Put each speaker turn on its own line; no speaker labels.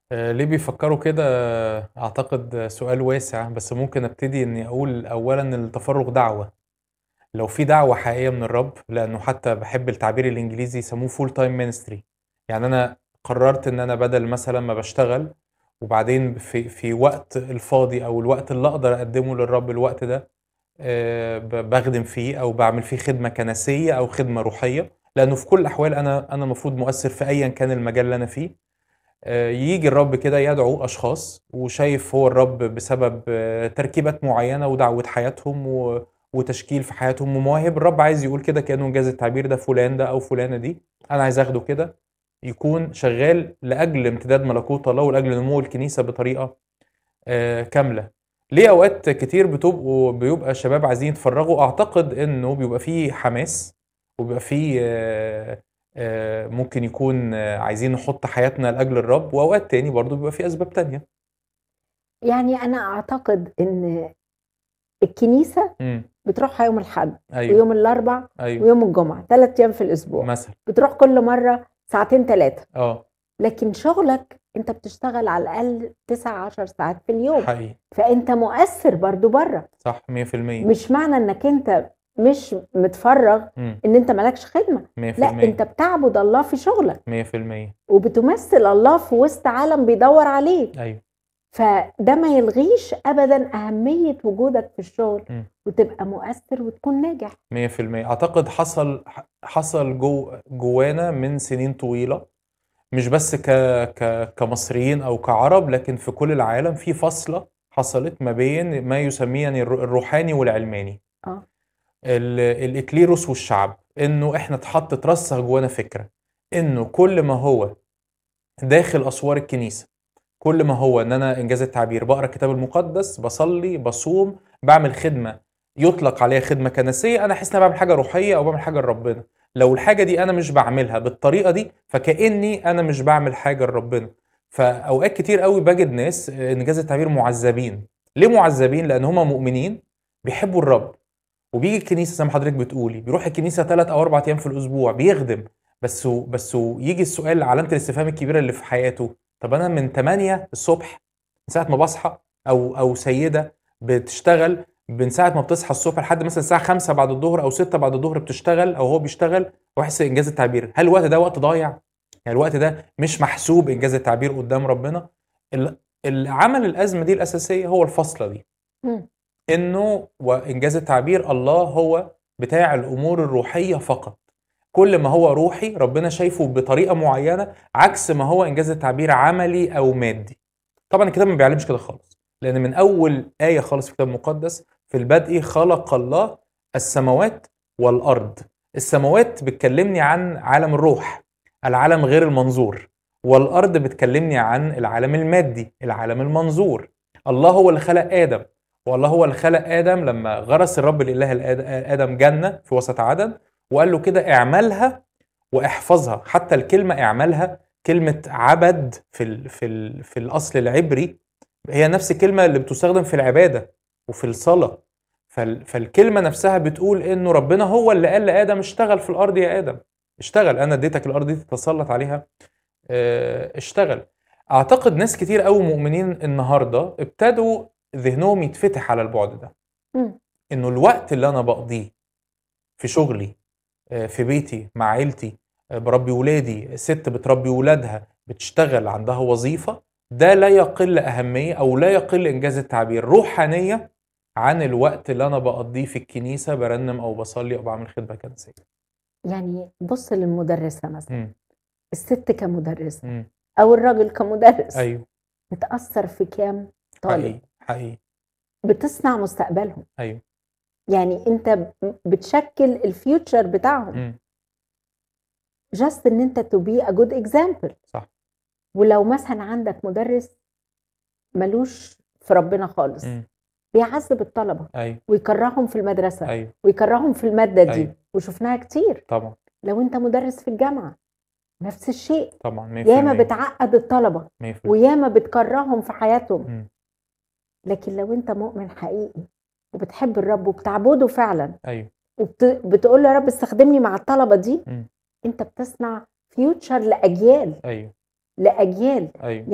آآ ليه بيفكّروا كده أعتقد سؤال واسع، بس ممكن أبتدي إني أقول أولًا التفرُّغ دعوة، لو في دعوة حقيقية من الرب، لإنه حتى باحب التعبير الإنجليزي يسموه full time ministry يعني أنا قررت إن أنا بدل مثلًا ما باشتغل وبعدين في في وقت الفاضي أو الوقت اللي أقدر أقدّمه للرب الوقت ده آآ ب باخدم فيه أو باعمل فيه خدمة كنسية أو خدمة روحية، لإنه في كل الأحوال أنا أنا المفروض مؤثّر في أيًا كان المجال اللي أنا فيه. آآ ييجي الرب كده يدعو أشخاص وشايف هو الرب بسبب تركيبات معيّنة ودعوة حياتهم و وتشكيل في حياتهم ومواهب، الرب عايز يقول كده كإنه إنجاز التعبير ده فلان ده أو فلانة دي، أنا عايز آخده كده يكون شغّال لأجل امتداد ملكوت الله ولأجل نمو الكنيسة بطريقة آآ كاملة. ليه أوقات كتير بتبقوا بيبقى الشباب عايزين يتفرّغوا؟ أعتقد إنه بيبقى في حماس وبيبقى في آآ ممكن يكون عايزين نحُط حياتنا لأجل الرب وأوقات تاني برضه بيبقى في أسباب تانية.
يعني أنا أعتقد إن الكنيسة
إمم.
بتروحها يوم الأحد
أيوه.
ويوم الأربع
أيوه.
ويوم الجمعة، 3 أيام في الأسبوع.
مثلًا.
بتروح كل مرّة ساعتين 3
آه.
لكن شغلك أنت بتشتغل على الأقل 9، 10 ساعات في اليوم،
حقيقي.
فأنت مؤثّر برضه برّه.
صح 100%.
مش معنى إنك أنت مش متفرّغ
إمم.
إن أنت ما لكش خدمة،
100%.
لأ أنت بتعبد الله في شغلك.
100%.
وبتمثّل الله في وسط عالم بيدوّر عليك.
أيوه.
فده ما يلغيش أبدًا أهمية وجودك في الشغل
إمم.
وتبقى مؤثّر وتكون ناجح.
100% أعتقد حصل ح حصل جو جوانا من سنين طويلة، مش بس ك ك كمصريين أو كعرب، لكن في كل العالم في فاصلة حصلت ما بين ما يسميه يعني الر الروحاني والعلماني.
آه.
ال الإكليروس والشعب، إنه إحنا اتحط اترسّخ جوانا فكرة، إنه كل ما هو داخل أسوار الكنيسة، كل ما هو إن أنا إنجاز التعبير باقرا الكتاب المقدس، باصلّي، باصوم، باعمل خدمة يُطلق عليها خدمة كنسية، أنا أحس إن أنا باعمل حاجة روحية أو باعمل حاجة لربنا. لو الحاجة دي أنا مش باعملها بالطريقة دي، فكإني أنا مش باعمل حاجة لربنا. فأوقات كتير أوي باجد ناس إنجاز التعبير مُعذّبين. ليه مُعذّبين؟ لإن هم مؤمنين بيحبوا الرب وبييجي الكنيسة زي ما حضرتك بتقولي، بيروح الكنيسة 3 أو 4 أيام في الأسبوع، بيخدم، بس و بس وييجي السؤال علامة الاستفهام الكبيرة اللي في حياته، طَب أنا من 8:00 ص من ساعة ما باصحى أو أو سيدة بتشتغل من ساعة ما بتصحى الصبح لحد مثلًا الساعة 17:00 بعد الضهر أو 18:00 بعد الضهر بتشتغل أو هو بيشتغل ويحس إنجاز التعبير، هل الوقت ده وقت ضايع؟ يعني الوقت ده مش محسوب إنجاز التعبير قدّام ربنا؟ ال اللي عمل الأزمة دي الأساسية هو الفاصلة دي.
إمم.
إنه وإنجاز التعبير الله هو بتاع الأمور الروحية فقط. كل ما هو روحي ربنا شايفه بطريقة معيّنة، عكس ما هو إنجاز التعبير عملي أو مادي. طبعًا الكتاب ما بيعلمش كده خالص، لإن من أول آية خالص في الكتاب المقدس، في البدء خلق الله السماوات والأرض. السماوات بتكلمني عن عالم الروح، العالم غير المنظور، والأرض بتكلمني عن العالم المادي، العالم المنظور. الله هو اللي خلق آدم، والله هو اللي خلق آدم لمّا غرس الرب الإله لآد آدم جنة في وسط عدن، وقال له كده اعملها واحفظها، حتى الكلمة اعملها كلمة عبد في ال في ال في الأصل العبري هي نفس الكلمة اللي بتستخدم في العبادة وفي الصلاة. فال فالكلمة نفسها بتقول إنه ربنا هو اللي قال لآدم اشتغل في الأرض يا آدم، اشتغل أنا اديتك الأرض دي تتسلط عليها آآ اشتغل. أعتقد ناس كتير أوي مؤمنين النهارده ابتدوا ذهنهم يتفتح على البُعد ده.
إمم.
إنه الوقت اللي أنا باقضيه في شغلي، آآ في بيتي، مع عيلتي، آآ باربّي ولادي، ست بتربّي ولادها، بتشتغل، عندها وظيفة، ده لا يقل أهمية أو لا يقل إنجاز التعبير روحانية عن الوقت اللي أنا باقضيه في الكنيسة بارنّم أو باصلّي أو باعمل خدمة كنسية.
يعني بُص للمُدرسة مثلًا،
إمم.
الست كمُدرسة
إمم.
أو الراجل كمُدرس،
أيوه.
بتأثّر في كام طالب.
حقيقي، حقيقي.
بتصنع مستقبلهم.
أيوه.
يعني أنت ب بتشكِّل الfuture بتاعهم.
إمم.
just إن أنت to be a good example.
صح.
ولو مثلًا عندك مُدرس مالوش في ربنا خالص،
إمم.
بيعذّب الطلبة
أيوه.
ويكرّههم في المدرسة
أيوه.
ويكرّههم في المادة دي
أيوه.
وشُفناها كتير.
طبعًا.
لو أنت مُدرس في الجامعة، نفس الشيء.
طبعًا 100%.
ياما بتعقّد الطلبة
100%.
وياما بتكرّههم في حياتهم.
إمم.
لكن لو أنت مؤمن حقيقي وبتحب الرب وبتعبده فعلًا
أيوه.
وبت بتقول له يا رب استخدمني مع الطلبة دي،
إمم.
أنت بتصنع future لأجيال.
أيوه.
لأجيال.
أيوه.